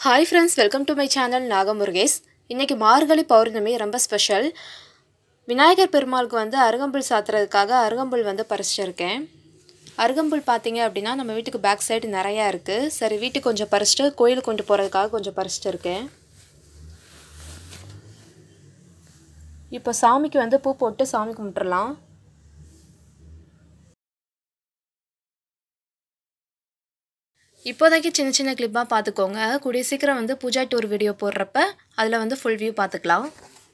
hi friends welcome to my channel Nagamurugesh இன்றைக்கி மார்கழி பௌர்ணமி ரொம்ப special Vinayagar பெருமாளுக்கு வந்து அருகம்புல் சாத்துறதுக்காக அருகம்புல் வந்து பறிச்சிருக்கேன் அருகம்புல் பார்த்தீங்க அப்படின்னா நம்ம வீட்டுக்கு பேக் சைடு நிறையா இருக்குது சரி வீட்டுக்கு கொஞ்சம் பறிச்சிட்டு கோயிலுக்கு கொண்டு போகிறதுக்காக கொஞ்சம் பறிச்சிட்டு இருக்கேன் இப்போ சாமிக்கு வந்து பூ போட்டு சாமி கும்பிட்டுறலாம் இப்போதைக்கு சின்ன சின்ன கிளிப்பாக பார்த்துக்கோங்க கூடிய சீக்கிரம் வந்து பூஜா டூர் வீடியோ போடுறப்ப அதில் வந்து ஃபுல் வியூ பார்த்துக்கலாம்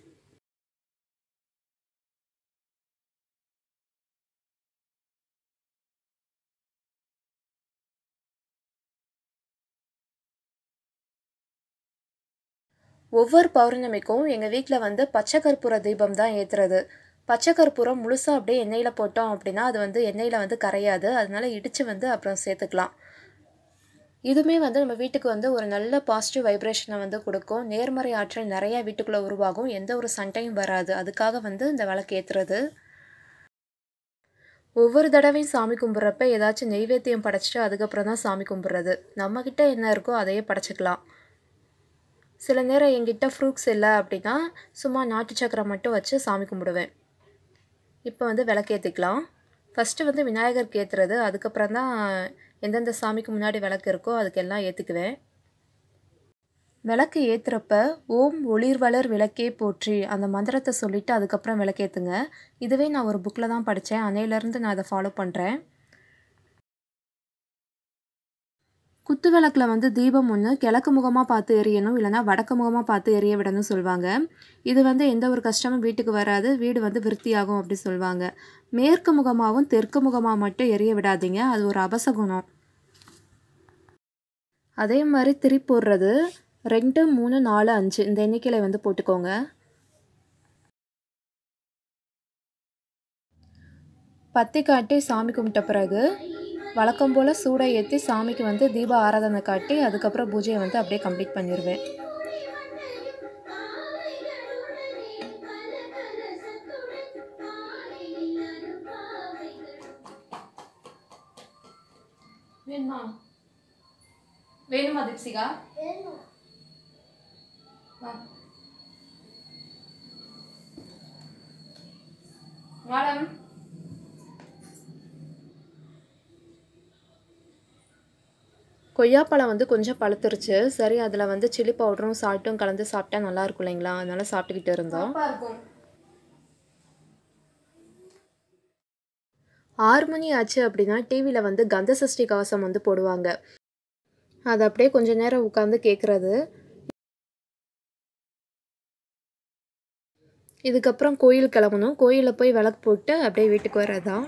ஒவ்வொரு பௌர்ணமிக்கும் எங்கள் வீட்டில் வந்து பச்சை கற்பூர தீபம் தான் ஏற்றுறது பச்சை கற்பூரம் முழுசாக அப்படியே எண்ணெயில் போட்டோம் அப்படின்னா அது வந்து எண்ணெயில் வந்து கரையாது அதனால இடித்து வந்து அப்புறம் சேர்த்துக்கலாம் இதுவுமே வந்து நம்ம வீட்டுக்கு வந்து ஒரு நல்ல பாசிட்டிவ் வைப்ரேஷனை வந்து கொடுக்கும் நேர்மறை ஆற்றல் நிறையா வீட்டுக்குள்ளே உருவாகும் எந்த ஒரு சண்டையும் வராது அதுக்காக வந்து இந்த விளக்கு ஏற்றுறது ஒவ்வொரு தடவையும் சாமி கும்பிட்றப்ப ஏதாச்சும் நெய்வேத்தியம் படைச்சிட்டு அதுக்கப்புறம் தான் சாமி கும்பிட்றது நம்மக்கிட்ட என்ன இருக்கோ அதையே படைச்சிக்கலாம் சில நேரம் என்கிட்ட ஃப்ரூட்ஸ் இல்லை அப்படின்னா சும்மா நாட்டு சக்கரை மட்டும் வச்சு சாமி கும்பிடுவேன் இப்போ வந்து விளக்கேற்றிக்கலாம் ஃபஸ்ட்டு வந்து விநாயகருக்கு ஏற்றுறது அதுக்கப்புறம் தான் எந்தெந்த சாமிக்கு முன்னாடி விளக்கு இருக்கோ அதுக்கெல்லாம் ஏற்றுக்குவேன் விளக்கு ஏற்றுறப்ப ஓம் ஒளிர்வளர் விளக்கே போற்றி அந்த மந்திரத்தை சொல்லிவிட்டு அதுக்கப்புறம் விளக்கேற்றுங்க இதுவே நான் ஒரு புக்கில் தான் படித்தேன் அன்னையிலேருந்து நான் அதை ஃபாலோ பண்ணுறேன் குத்து விளக்கில் வந்து தீபம் ஒன்று கிழக்கு முகமாக பார்த்து எரியணும் இல்லைனா வடக்கு முகமாக பார்த்து எரிய விடணும் சொல்லுவாங்க இது வந்து எந்த ஒரு கஷ்டமும் வீட்டுக்கு வராது வீடு வந்து விருத்தியாகும் அப்படி சொல்லுவாங்க மேற்கு முகமாகவும் தெற்கு முகமாக மட்டும் எரிய விடாதீங்க அது ஒரு அபசகுணம் அதே மாதிரி திரி போடுறது ரெண்டு மூணு நாலு அஞ்சு இந்த எண்ணிக்கையில் வந்து போட்டுக்கோங்க பத்தி காட்டி சாமி கும்பிட்ட பிறகு வழக்கம் போல் சூடை ஏற்றி சாமிக்கு வந்து தீப ஆராதனை காட்டி அதுக்கப்புறம் பூஜையை வந்து அப்படியே கம்ப்ளீட் பண்ணிடுவேன் வேணுமா வேணுமா தீப்சிகா வா மேடம் கொய்யாப்பழம் வந்து கொஞ்சம் பழுத்துருச்சு சரி அதில் வந்து சில்லி பவுடரும் சால்ட்டும் கலந்து சாப்பிட்டா நல்லா இருக்கும் இல்லைங்களா அதனால சாப்பிட்டுக்கிட்டு இருந்தோம் ஆறு மணி ஆச்சு அப்படின்னா டிவியில் வந்து கந்த சஷ்டி கவசம் வந்து போடுவாங்க அது அப்படியே கொஞ்ச நேரம் உட்காந்து கேட்குறது இதுக்கப்புறம் கோயில் கிளம்பணும் கோயிலில் போய் விளக்கு போட்டு அப்படியே வீட்டுக்கு வர்றதான்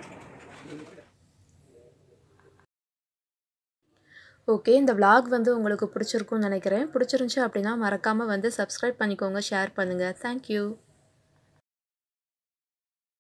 ஓகே இந்த விலாக் வந்து உங்களுக்கு பிடிச்சிருக்கும்னு நினைக்கிறேன் பிடிச்சிருந்துச்சி அப்படின்னா மறக்காமல் வந்து சப்ஸ்கிரைப் பண்ணிக்கோங்க ஷேர் பண்ணுங்கள் தேங்க்யூ